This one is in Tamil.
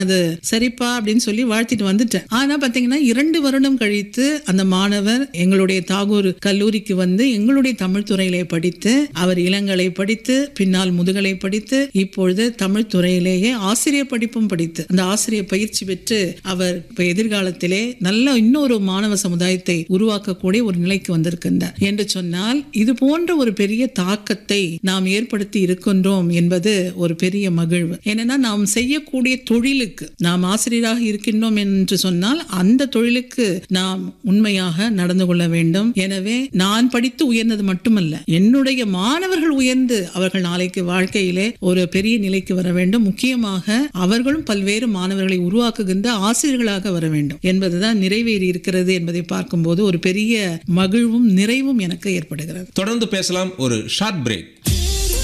அது சரிப்பா அப்படின்னு சொல்லி வாழ்த்திட்டு வந்துட்டேன் ஆனா பாத்தீங்கன்னா இரண்டு வருடம் கழித்து அந்த மாணவர் எங்களுடைய தாகூர் கல்லூரிக்கு வந்து எங்களுடைய தமிழ் துறையிலே படித்து அவர் இளங்கலை படித்து பின்னால் முதுகலை படித்து இப்பொழுது தமிழ் துறையிலேயே ஆசிரியர் படிப்பும் படித்து அந்த ஆசிரியர் பயிற்சி பெற்று அவர் இப்ப எதிர்காலத்திலே நல்ல இன்னொரு மாணவ சமுதாயத்தை உருவாக்கக்கூடிய ஒரு நிலைக்கு வந்திருக்கின்றார் என்று சொன்னால் இது போன்ற ஒரு பெரிய தாக்கத்தை நாம் ஏற்படுத்தி இருக்கின்றோம் என்பது ஒரு பெரிய மகிழ்வு ஏனென்னா நாம் செய்யக்கூடிய தொழிலுக்கு நாம் ஆசிரியராக இருக்கின்றோம் என்று சொன்னால் அந்த தொழிலுக்கு நாம் உண்மையாக நடந்து கொள்ள வேண்டும் எனவே நான் படித்து உயர்ந்தது மட்டுமல்ல என்னுடைய மாணவர்கள் உயர்ந்து அவர்கள் நாளைக்கு வாழ்க்கையிலே ஒரு பெரிய நிலைக்கு வர வேண்டும் முக்கியமாக அவர்களும் பல்வேறு மாணவர்களை உருவாக்குகின்ற ஆசிரியர்களாக வர வேண்டும் என்பதுதான் நிறைவேறி இருக்கிறது என்பதை பார்க்கும்போது ஒரு பெரிய மகிழ்வும் நிறைவும் எனக்கு ஏற்படுகிறது தொடர்ந்து பேசலாம் ஒரு ஷார்ட் பிரேக்